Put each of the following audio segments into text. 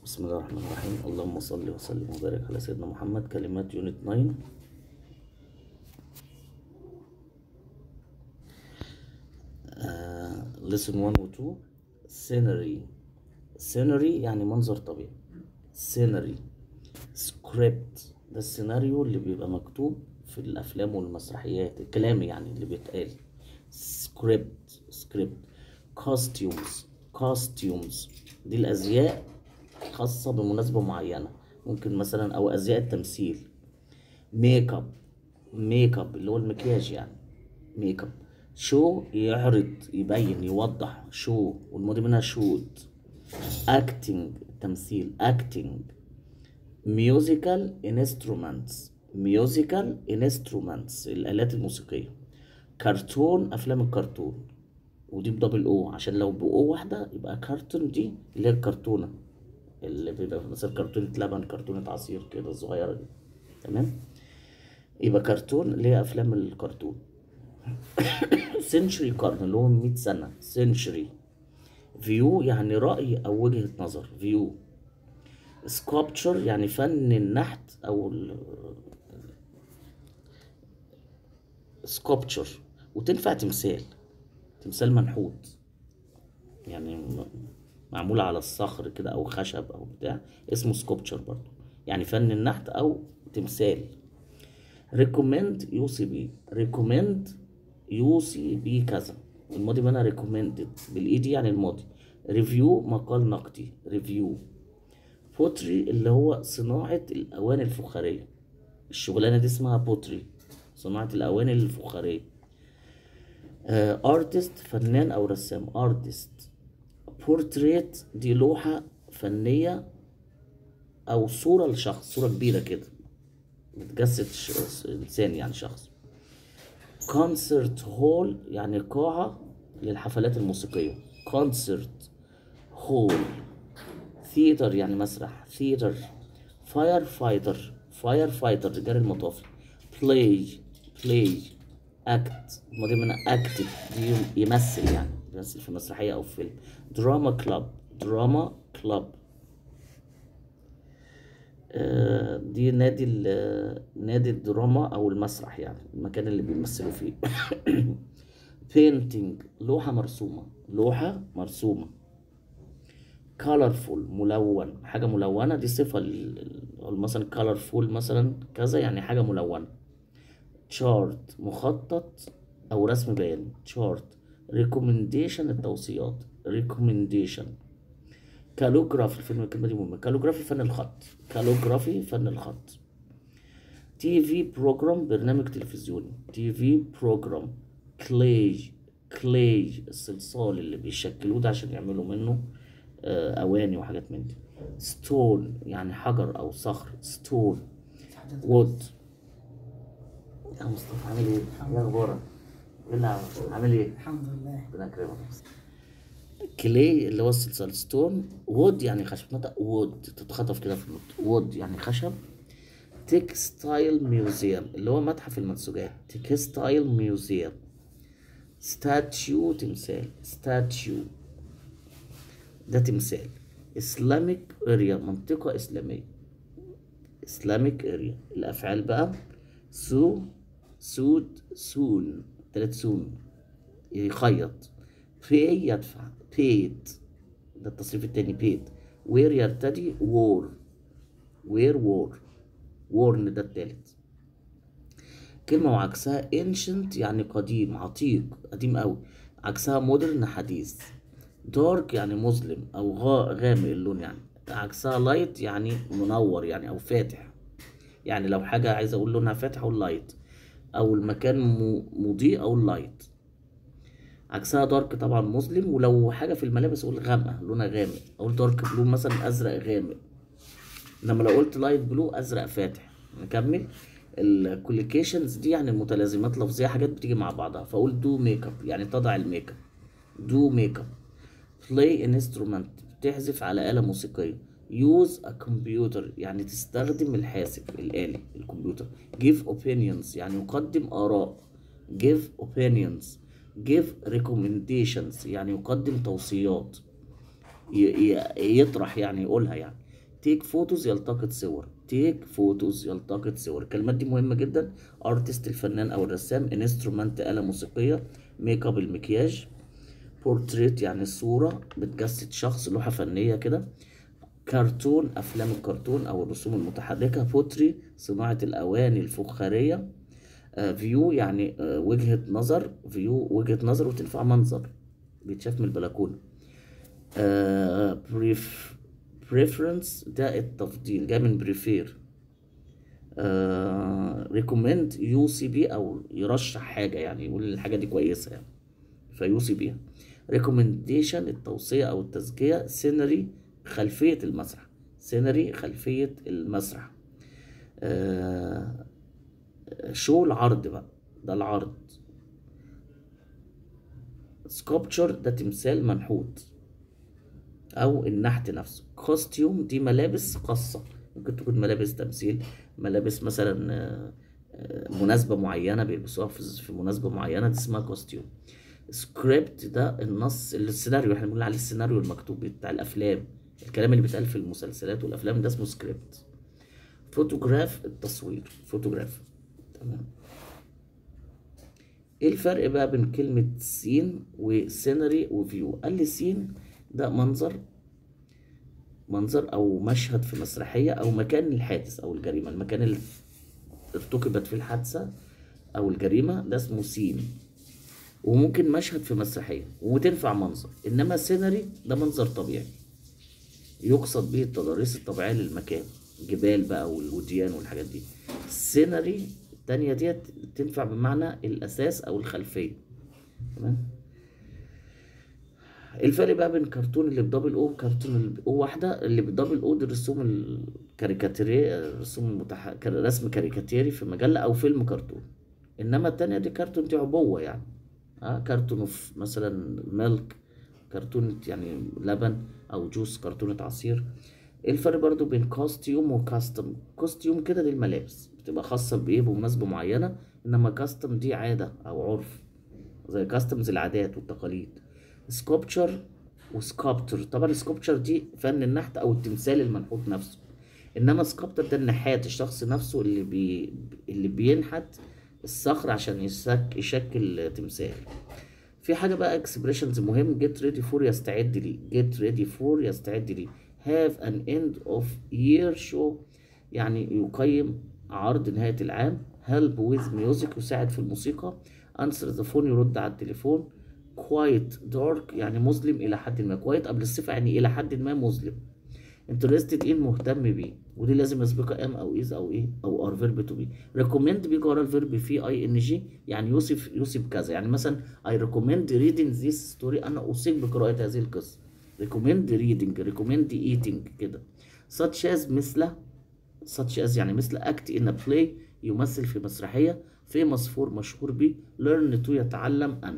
بسم الله الرحمن الرحيم اللهم صل وسلم وبارك على سيدنا محمد كلمات يونت 9 آه lesson 1 و 2 scenery scenery يعني منظر طبيعي scenery script ده السيناريو اللي بيبقى مكتوب في الافلام والمسرحيات الكلام يعني اللي بيتقال script script costumes costumes دي الازياء خاصة بمناسبة معينة ممكن مثلا او ازياء التمثيل ميك اب ميك اب اللي هو المكياج يعني ميك اب شو يعرض يبين يوضح شو والماضي منها شوت acting التمثيل acting musical instruments musical instruments الآلات الموسيقية كرتون أفلام الكرتون ودي بدبل او عشان لو بأو واحدة يبقى كرتون دي اللي هي الكرتونة اللي بيبقى مثلا كرتونة لبن كرتونة عصير كده الصغيرة دي تمام يبقى كرتون اللي هي أفلام الكرتون سنشري قرن اللي هو 100 سنة سنشري فيو يعني رأي أو وجهة نظر فيو سكوبتشر يعني فن النحت أو سكوبتشر وتنفع تمثال تمثال منحوت يعني م- معمول على الصخر كده أو خشب أو بتاع اسمه سكوبتشر برضو يعني فن النحت أو تمثال ريكومند يوصي بيه ريكومند يوصي بيه كذا الماضي منها ريكومندد بالايد يعني الماضي ريفيو مقال نقدي ريفيو بوتري اللي هو صناعة الأواني الفخارية الشغلانة دي اسمها بوتري صناعة الأواني الفخارية ارتست فنان أو رسام ارتست بورتريت دي لوحة فنية أو صورة لشخص صورة كبيرة كده بتجسد ش- إنسان يعني شخص كونسرت هول يعني قاعة للحفلات الموسيقية كونسرت هول ثيتر يعني مسرح ثيتر فاير فايتر فاير فايتر رجال المطافي بلاي بلاي اكت الماضي منها اكتف دي يمثل يعني يمثل في مسرحية أو فيلم دراما كلاب دراما كلاب آه، دي نادي ال- نادي الدراما او المسرح يعني المكان اللي بيمثلوا فيه painting لوحة مرسومة لوحة مرسومة colorful ملون حاجة ملونة دي صفة ل- ل- مثلا colorful مثلا كذا يعني حاجة ملونة chart مخطط أو رسم بياني chart recommendation التوصيات recommendation كالوجرافي الفيلم الكلمة دي مهمة كالوجرافي فن الخط كالوجرافي فن الخط تي في بروجرام برنامج تلفزيوني تي في بروجرام كلاي كلاي الصلصال اللي بيشكلوه ده عشان يعملوا منه آه، أواني وحاجات من دي ستون يعني حجر أو صخر ستون وود يا مصطفى عامل ايه؟ ايه اخبارك؟ ايه اللي عامل- عامل ايه؟ الحمد لله ربنا يكرمك كلي اللي هو الصلصال ستون وود يعني خشب نطق وود تتخطف كده في النطق وود يعني خشب تكستايل ميوزيوم اللي هو متحف المنسوجات تكستايل ميوزيوم ستاتيو تمثال ستاتيو ده تمثال اسلاميك اريا منطقة اسلامية اسلاميك اريا الافعال بقى سو سود سون تلات سون يخيط pay يدفع paid ده التصريف التاني paid where يرتدي wore where wore worn ده التالت كلمة وعكسها ancient يعني قديم عتيق قديم أوي عكسها modern حديث dark يعني مظلم أو غا- غامق اللون يعني عكسها light يعني منور يعني أو فاتح يعني لو حاجة عايز أقول لونها فاتح أقول light أو المكان م- مضيء أقول light عكسها دارك طبعا مظلم ولو حاجة في الملابس أقول غامقة لونها غامق أقول دارك بلو مثلا أزرق غامق انما لو قلت لايت بلو ازرق فاتح نكمل الكوليكيشنز دي يعني المتلازمات لفظيه حاجات بتيجي مع بعضها فاقول دو ميك اب يعني تضع الميك اب دو ميك اب بلاي انسترومنت بتعزف على آلة موسيقية use a computer يعني تستخدم الحاسب الآلي الكمبيوتر give opinions يعني يقدم آراء give opinions give recommendations يعني يقدم توصيات ي- ي- يطرح يعني يقولها يعني تيك فوتوز يلتقط صور تيك فوتوز يلتقط صور الكلمات دي مهمة جدا ارتست الفنان او الرسام انسترومنت آلة موسيقية ميك اب المكياج بورتريت يعني صورة بتجسد شخص لوحة فنية كده كرتون افلام الكرتون او الرسوم المتحركة بوتري صناعة الاواني الفخارية فيو يعني آه، وجهة نظر فيو وجهة نظر وتنفع منظر بيتشاف من البلكونة بريف preference ده التفضيل جاي من بريفير ريكومند يوصي بيه او يرشح حاجه يعني يقول الحاجه دي كويسه يعني فيوصي بيها ريكومنديشن التوصيه او التزكيه سينري خلفيه المسرح سينري خلفيه المسرح آه شو العرض بقى ده العرض سكوبتشر ده تمثال منحوت او النحت نفسه كوستيوم دي ملابس خاصه ممكن تكون ملابس تمثيل ملابس مثلا آه، آه، مناسبة معينة بيلبسوها في في مناسبة معينة دي اسمها كوستيوم سكريبت ده النص السيناريو احنا بنقول عليه السيناريو المكتوب بتاع الافلام الكلام اللي بيتقال في المسلسلات والافلام ده اسمه سكريبت فوتوغراف التصوير فوتوغراف تمام ايه الفرق بقى بين كلمة سين وسينري وفيو قال لي سين ده منظر منظر او مشهد في مسرحية او مكان الحادث او الجريمة المكان اللي ارتكبت فيه الحادثة او الجريمة ده اسمه سين وممكن مشهد في مسرحية وتنفع منظر انما سينري ده منظر طبيعي يقصد به التضاريس الطبيعية للمكان جبال بقى والوديان والحاجات دي السينري التانية ديت تنفع بمعنى الأساس أو الخلفية تمام الفرق بقى بين كرتون اللي بدبل او وكرتون اللي او واحده اللي بدبل او دي الرسوم الكاريكاتيريه الرسوم المتح... رسم كاريكاتيري في مجله او فيلم كرتون انما التانية دي كرتون دي عبوه يعني اه كرتون اوف مثلا ميلك كرتونة يعني لبن او جوس كرتونة عصير الفرق برضو بين كاستيوم وكاستم كاستيوم كده دي الملابس بتبقى خاصة بإيه بمناسبة معينة إنما كاستم دي عادة أو عرف زي كاستمز العادات والتقاليد سكوبتشر وسكابتر طبعا سكوبتشر دي فن النحت او التمثال المنحوت نفسه انما سكابتر ده النحات الشخص نفسه اللي بي اللي بينحت الصخر عشان يسك يشكل تمثال في حاجه بقى اكسبريشنز مهم جيت ريدي فور يستعد لي جيت ريدي فور يستعد لي هاف ان اند اوف يير شو يعني يقيم عرض نهايه العام هيلب ويز ميوزك يساعد في الموسيقى انسر ذا فون يرد على التليفون كوايت دارك يعني مظلم الى حد ما كوايت قبل الصفه يعني الى حد ما مظلم انترستد ان مهتم بيه ودي لازم يسبقها ام او از او ايه او ار فيرب تو بي ريكومند بيجي ورا الفيرب في اي ان جي يعني يوصف يوصف كذا يعني مثلا اي ريكومند ريدنج ذيس ستوري انا اوصيك بقراءه هذه القصه ريكومند ريدنج ريكومند ايتنج كده such as مثل such as يعني مثل act in a play يمثل في مسرحيه في مصفور مشهور به learn to يتعلم ان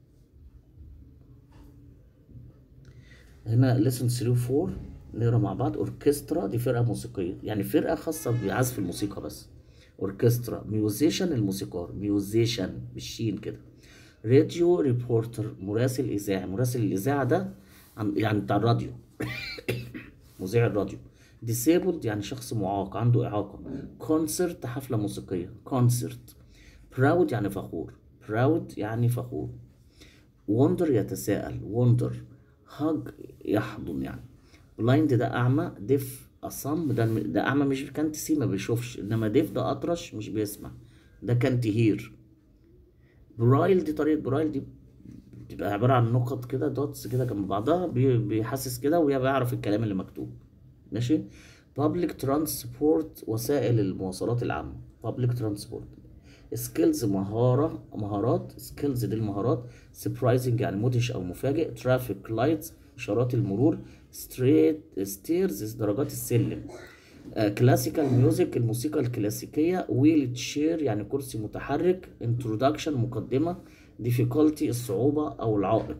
هنا ليسون 3 و 4 نقرا مع بعض اوركسترا دي فرقه موسيقيه يعني فرقه خاصه بعزف الموسيقى بس اوركسترا ميوزيشن الموسيقار ميوزيشن بالشين كده راديو ريبورتر مراسل اذاعي مراسل الاذاعه ده يعني بتاع الراديو مذيع الراديو disabled يعني شخص معاق عنده إعاقة كونسرت حفلة موسيقية كونسرت proud يعني فخور proud يعني فخور wonder يتساءل wonder هاج يحضن يعني بلايند ده اعمى ديف اصم ده ده اعمى مش كانت سي ما بيشوفش انما ديف ده اطرش مش بيسمع ده كانت هير برايل دي طريقه برايل دي بتبقى عباره عن نقط كده دوتس كده جنب بعضها بيحسس كده ويا بيعرف الكلام اللي مكتوب ماشي بابليك ترانسبورت وسائل المواصلات العامه بابليك ترانسبورت سكيلز مهارة مهارات سكيلز دي المهارات سربرايزنج يعني مدهش أو مفاجئ ترافيك لايتس إشارات المرور ستريت ستيرز درجات السلم كلاسيكال ميوزك الموسيقى الكلاسيكية ويل تشير يعني كرسي متحرك انترودكشن مقدمة ديفيكولتي الصعوبة أو العائق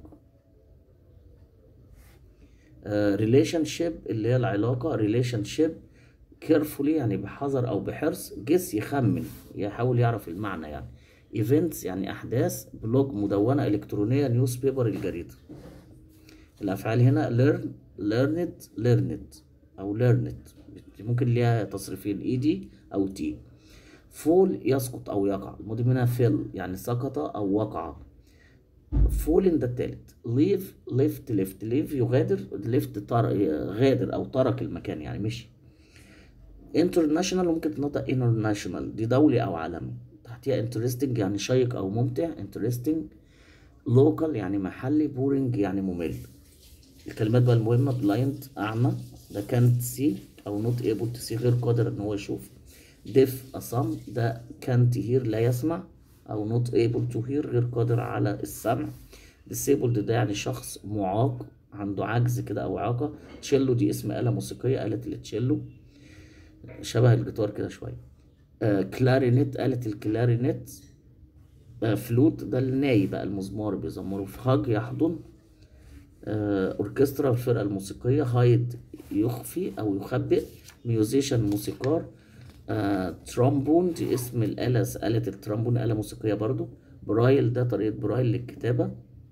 ريليشن uh, شيب اللي هي العلاقة ريليشن شيب كيرفولي يعني بحذر او بحرص جس يخمن يحاول يعرف المعنى يعني ايفنتس يعني احداث بلوج مدونه الكترونيه نيوز بيبر الجريده الافعال هنا learn learned learned او learned ممكن ليها تصريفين اي دي او تي فول يسقط او يقع الماضي منها فيل يعني سقط او وقع فولن ده التالت ليف ليفت ليفت ليف يغادر ليفت تر... غادر او ترك المكان يعني مشي انترناشونال ممكن تنطق انترناشونال دي دولي او عالمي تحتيها انترستنج يعني شيق او ممتع انترستنج لوكال يعني محلي بورينج يعني ممل الكلمات بقى المهمة بلايند أعمى ده كانت سي أو نوت ايبل تو سي غير قادر إن هو يشوف ديف أصم ده كانت هير لا يسمع أو نوت ايبل تو هير غير قادر على السمع disabled ده يعني شخص معاق عنده عجز كده أو إعاقة تشيلو دي اسم آلة موسيقية آلة التشيلو شبه الجيتار كده شوية آه كلارينيت آلة الكلارينيت آه فلوت ده الناي بقى المزمار بيزمروا في هاج يحضن آه اوركسترا الفرقة الموسيقية هايد يخفي او يخبئ ميوزيشن موسيقار آه ترومبون دي اسم الآلة آلة الترومبون آلة موسيقية برضو برايل ده طريقة برايل للكتابة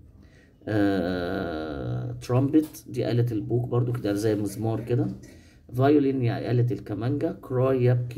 آه ترومبت دي آلة البوك برضو كده زي مزمار كده فايولين يعني آلة الكمانجا كراي يبكي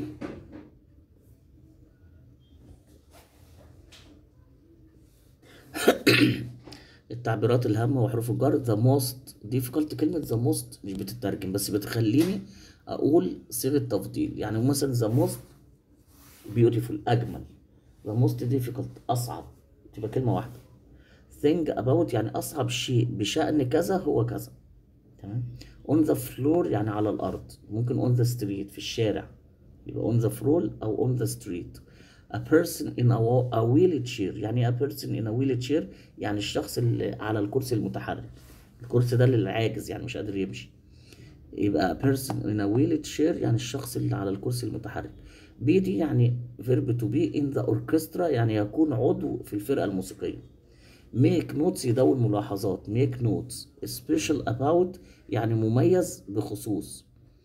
التعبيرات الهامة وحروف الجر the most difficult كلمة the most مش بتترجم بس بتخليني أقول صيغة تفضيل يعني مثلا the most beautiful أجمل the most difficult أصعب تبقى كلمة واحدة think about يعني أصعب شيء بشأن كذا هو كذا تمام on the floor يعني على الأرض ممكن on the street في الشارع يبقى on the floor أو on the street a person in a, a wheelchair يعني a person in a wheelchair يعني الشخص اللي على الكرسي المتحرك الكرسي ده للعاجز يعني مش قادر يمشي يبقى a person in a wheelchair يعني الشخص اللي على الكرسي المتحرك بي دي يعني verb to be in the orchestra يعني يكون عضو في الفرقة الموسيقية make notes يدون ملاحظات make notes special about يعني مميز بخصوص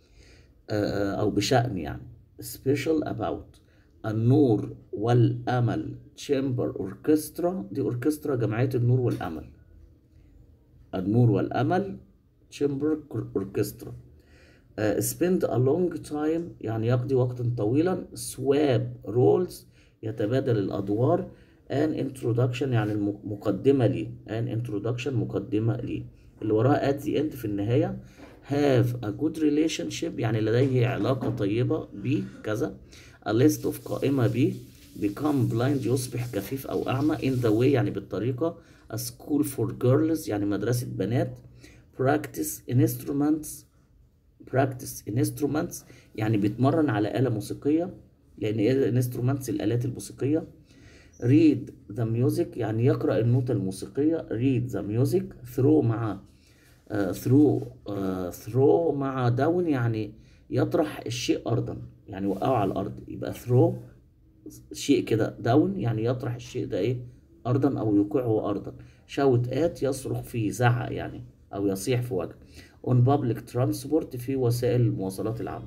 أو بشأن يعني special about النور والأمل تشامبر أوركسترا دي أوركسترا جمعية النور والأمل النور والأمل تشامبر أوركسترا uh, spend a long time يعني يقضي وقتا طويلا swap roles يتبادل الأدوار an introduction يعني المقدمة ليه an introduction مقدمة ليه اللي وراها at the end في النهاية have a good relationship يعني لديه علاقة طيبة بكذا a list of قائمة ب become blind يصبح كفيف أو أعمى in the way يعني بالطريقة a school for girls يعني مدرسة بنات practice instruments practice instruments يعني بيتمرن على آلة موسيقية لأن إيه instruments الآلات الموسيقية read the music يعني يقرأ النوتة الموسيقية read the music throw مع uh, throw uh, throw مع down يعني يطرح الشيء أرضا يعني وقعه على الأرض يبقى throw شيء كده داون يعني يطرح الشيء ده إيه أرضا أو يوقعه أرضا shout at يصرخ فيه زعق يعني أو يصيح في وجهه on public transport في وسائل المواصلات العامة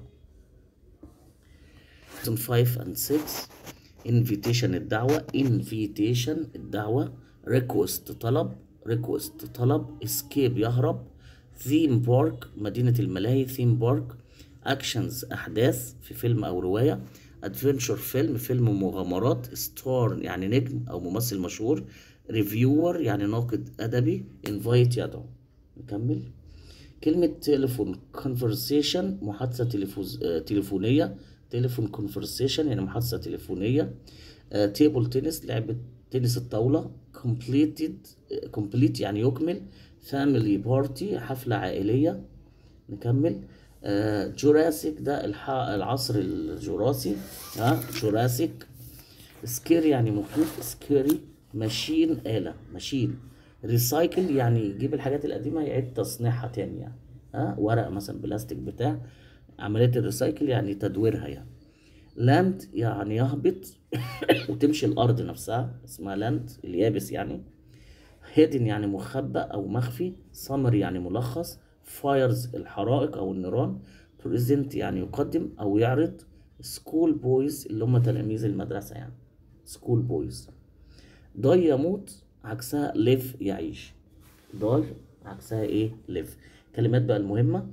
5 and 6 invitation الدعوة invitation الدعوة request طلب request طلب escape يهرب theme park مدينة الملاهي theme park actions أحداث في فيلم أو رواية adventure فيلم فيلم مغامرات star يعني نجم أو ممثل مشهور reviewer يعني ناقد أدبي invite يدعو نكمل كلمة تليفون conversation محادثة تليفوز... تليفونية تليفون conversation يعني محادثة تليفونية تيبل تنس لعبة تنس الطاولة completed complete يعني يكمل family party حفلة عائلية نكمل جوراسيك ده الح... العصر الجراسي ها جوراسيك سكيري يعني مخيف سكيري ماشين آلة ماشين ريسايكل يعني يجيب الحاجات القديمة يعيد تصنيعها تاني يعني ها ورق مثلا بلاستيك بتاع عملية الريسايكل يعني تدويرها يعني لاند يعني يهبط وتمشي الأرض نفسها اسمها لاند اليابس يعني هيدن يعني مخبأ أو مخفي سمر يعني ملخص فايرز الحرائق أو النيران بريزنت يعني يقدم أو يعرض سكول بويز اللي هم تلاميذ المدرسة يعني سكول بويز داي يموت عكسها ليف يعيش داي عكسها ايه ليف كلمات بقى المهمة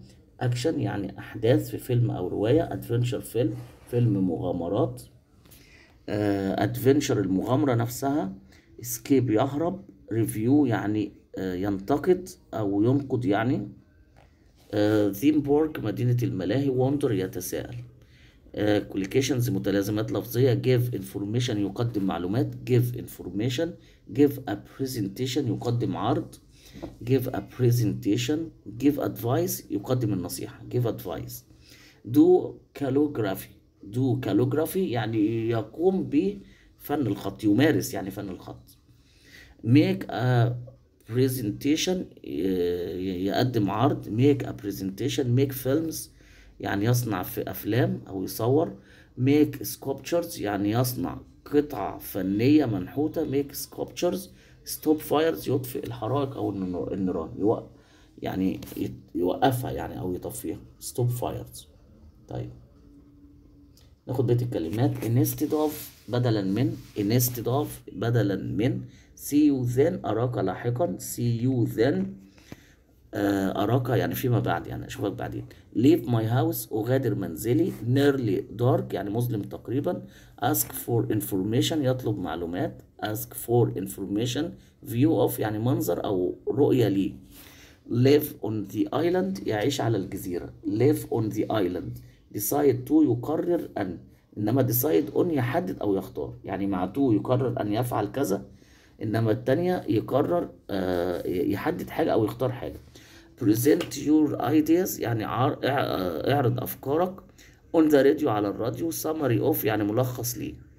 اكشن يعني احداث في فيلم او روايه ادفنشر فيلم فيلم مغامرات ادفنشر المغامره نفسها اسكيب يهرب ريفيو يعني آه، ينتقد او ينقد يعني ثيم بارك مدينه الملاهي وندر يتساءل كوليكيشنز متلازمات لفظيه give information يقدم معلومات give information give a presentation يقدم عرض give a presentation give advice يقدم النصيحة give advice do calligraphy do calligraphy يعني يقوم بفن الخط يمارس يعني فن الخط make a presentation ي- يقدم عرض make a presentation make films يعني يصنع في أفلام أو يصور make sculptures يعني يصنع قطع فنية منحوتة make sculptures stop fires يطفئ الحرائق أو النر- النيران يوقف يعني يت- يوقفها يعني أو يطفيها stop fires طيب ناخد بيت الكلمات instead of بدلا من instead of بدلا من see you then أراك لاحقا see you then آه، أراك يعني فيما بعد يعني أشوفك بعدين leave my house أغادر منزلي nearly dark يعني مظلم تقريبا ask for information يطلب معلومات ask for information view of يعني منظر أو رؤية لي live on the island يعيش على الجزيرة live on the island decide to يقرر أن إنما decide on يحدد أو يختار يعني مع to يقرر أن يفعل كذا إنما التانية يقرر آه، يحدد حاجة أو يختار حاجة present your ideas يعني عار- اع- اعرض أفكارك on the radio على الراديو summary of يعني ملخص ليه